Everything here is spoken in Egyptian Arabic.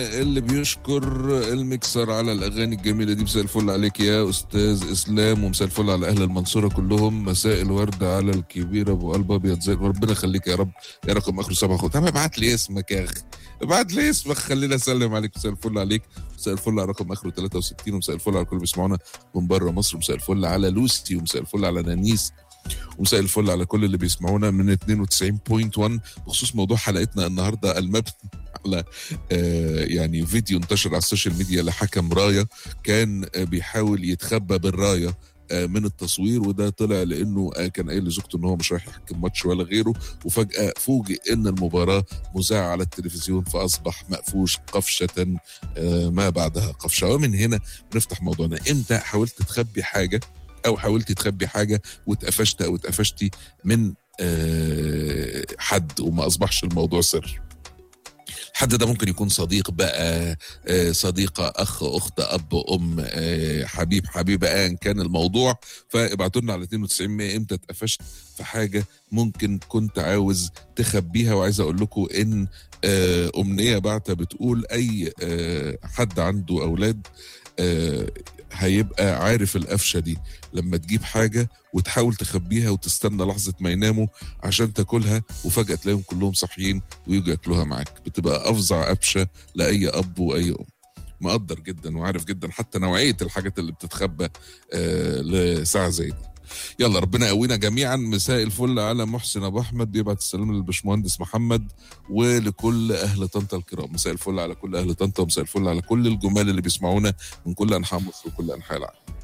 اللي بيشكر المكسر على الاغاني الجميله دي مساء الفل عليك يا استاذ اسلام ومساء الفل على اهل المنصوره كلهم مساء الورد على الكبير ابو قلب ابيض زي ربنا يخليك يا رب يا رقم اخره سبعه خد طب ابعت لي اسمك يا اخي ابعت لي اسمك خليني اسلم عليك مساء الفل عليك مساء الفل على رقم اخره 63 ومساء الفل على كل اللي بيسمعونا من بره مصر مساء الفل على لوسي ومساء الفل على نانيس ومساء الفل على كل اللي بيسمعونا من 92.1 بخصوص موضوع حلقتنا النهارده المبني على آه يعني فيديو انتشر على السوشيال ميديا لحكم رايه كان آه بيحاول يتخبى بالرايه آه من التصوير وده طلع لانه كان قايل لزوجته ان هو مش رايح يحكم ماتش ولا غيره وفجاه فوجئ ان المباراه مذاعه على التلفزيون فاصبح مقفوش قفشه ما بعدها قفشه ومن هنا بنفتح موضوعنا امتى حاولت تخبي حاجه او حاولتي تخبي حاجه واتقفشت او اتقفشتي من أه حد وما اصبحش الموضوع سر الحد ده ممكن يكون صديق بقى أه صديقة أخ أخت أب أم أه حبيب حبيبة أيا كان الموضوع فابعتوا لنا على 92 إمتى اتقفشت في حاجة ممكن كنت عاوز تخبيها وعايز أقول لكم إن أمنية بعتة بتقول أي حد عنده أولاد هيبقى عارف القفشه دي لما تجيب حاجه وتحاول تخبيها وتستنى لحظه ما يناموا عشان تاكلها وفجاه تلاقيهم كلهم صاحيين ويجوا ياكلوها معاك بتبقى افظع قفشه لاي اب واي ام مقدر جدا وعارف جدا حتى نوعيه الحاجات اللي بتتخبى آه لساعه زي دي يلا ربنا يقوينا جميعا مساء الفل على محسن ابو احمد بيبعت السلام للبشمهندس محمد ولكل اهل طنطا الكرام مساء الفل على كل اهل طنطا ومساء الفل على كل الجمال اللي بيسمعونا من كل انحاء مصر وكل انحاء العالم